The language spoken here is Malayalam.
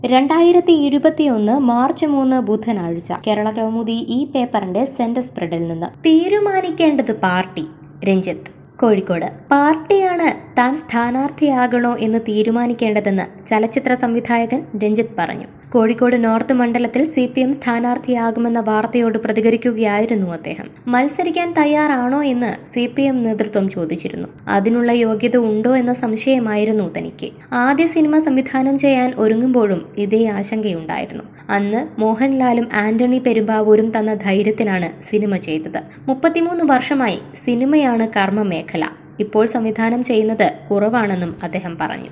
രണ്ടായിരത്തി ഇരുപത്തിയൊന്ന് മാർച്ച് മൂന്ന് ബുധനാഴ്ച കേരള കൗമുദി ഈ പേപ്പറിന്റെ സെന്റർ സ്പ്രെഡിൽ നിന്ന് തീരുമാനിക്കേണ്ടത് പാർട്ടി രഞ്ജിത്ത് കോഴിക്കോട് പാർട്ടിയാണ് താൻ സ്ഥാനാർത്ഥിയാകണോ എന്ന് തീരുമാനിക്കേണ്ടതെന്ന് ചലച്ചിത്ര സംവിധായകൻ രഞ്ജിത്ത് പറഞ്ഞു കോഴിക്കോട് നോർത്ത് മണ്ഡലത്തിൽ സി പി എം സ്ഥാനാർത്ഥിയാകുമെന്ന വാർത്തയോട് പ്രതികരിക്കുകയായിരുന്നു അദ്ദേഹം മത്സരിക്കാൻ തയ്യാറാണോ എന്ന് സി പി എം നേതൃത്വം ചോദിച്ചിരുന്നു അതിനുള്ള യോഗ്യത ഉണ്ടോ എന്ന സംശയമായിരുന്നു തനിക്ക് ആദ്യ സിനിമ സംവിധാനം ചെയ്യാൻ ഒരുങ്ങുമ്പോഴും ഇതേ ആശങ്കയുണ്ടായിരുന്നു അന്ന് മോഹൻലാലും ആന്റണി പെരുമ്പാവൂരും തന്ന ധൈര്യത്തിലാണ് സിനിമ ചെയ്തത് മുപ്പത്തിമൂന്ന് വർഷമായി സിനിമയാണ് കർമ്മ മേഖല ഇപ്പോൾ സംവിധാനം ചെയ്യുന്നത് കുറവാണെന്നും അദ്ദേഹം പറഞ്ഞു